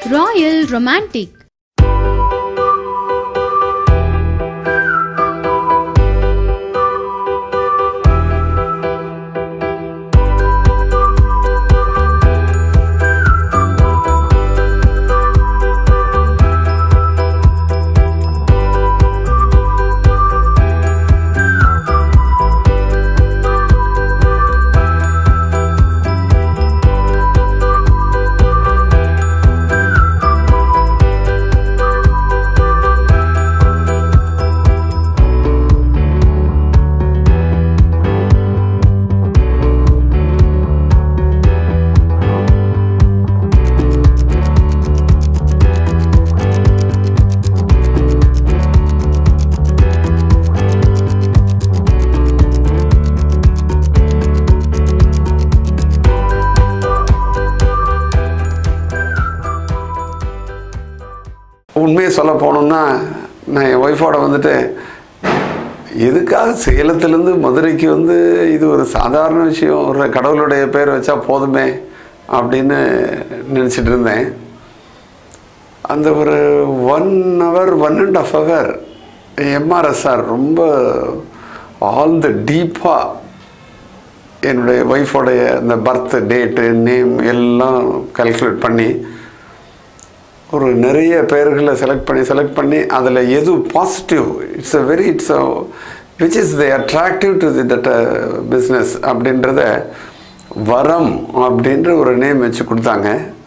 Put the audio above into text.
Royal Romantic. உண்மையை சொல்ல போனோம்னா நான் என் ஒய்ஃபோட வந்துட்டு எதுக்காக சேலத்துலேருந்து மதுரைக்கு வந்து இது ஒரு சாதாரண விஷயம் ஒரு கடவுளுடைய பேர் வச்சா போதுமே அப்படின்னு நினச்சிட்டு இருந்தேன் அந்த ஒரு one hour one and half hour எம்ஆர்எஸ்ஆர் ரொம்ப ஆல் த டீப்பாக என்னுடைய ஒய்ஃபோடைய இந்த பர்த் டேட்டு நேம் எல்லாம் கல்குலேட் பண்ணி ஒரு நிறைய பெயர்களை செலக்ட் பண்ணி செலக்ட் பண்ணி அதில் எது positive it's a very it's a which is the attractive to the that business அப்படின்றத வரம் அப்படின்ற ஒரு நேம் வச்சு கொடுத்தாங்க